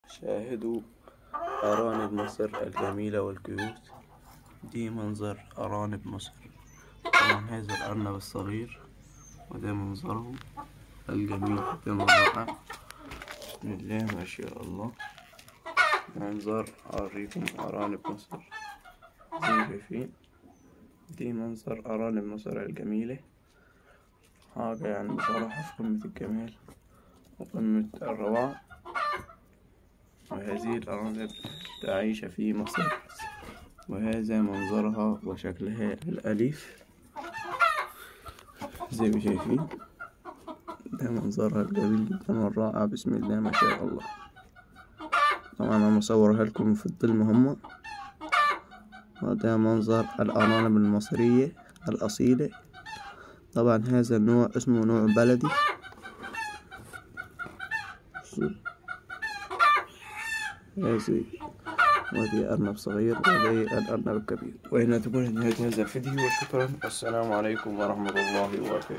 شاهدوا أرانب مصر الجميلة والكيوت دي منظر أرانب مصر طبعا هذا الأرنب الصغير وده منظره الجميل جدا والرائع بسم الله ما شاء الله منظر أوريكم أرانب مصر زي ما شايفين دي منظر أرانب مصر الجميلة حاجة يعني بصراحة في قمة الجمال وقمة الروعة وهذه الأرانب تعيش في مصر وهذا منظرها وشكلها الأليف زي ما شايفين ده منظرها الجميل جدا والرائع بسم الله ما شاء الله طبعا أنا مصورها لكم في الظلم هما وده منظر الأرانب المصرية الأصيلة طبعا هذا النوع اسمه نوع بلدي هذه ودي أرنب صغير ودي الأرنب الكبير وهنا تكون نهاية هذا الفيديو وشكرا والسلام عليكم ورحمة الله وبركاته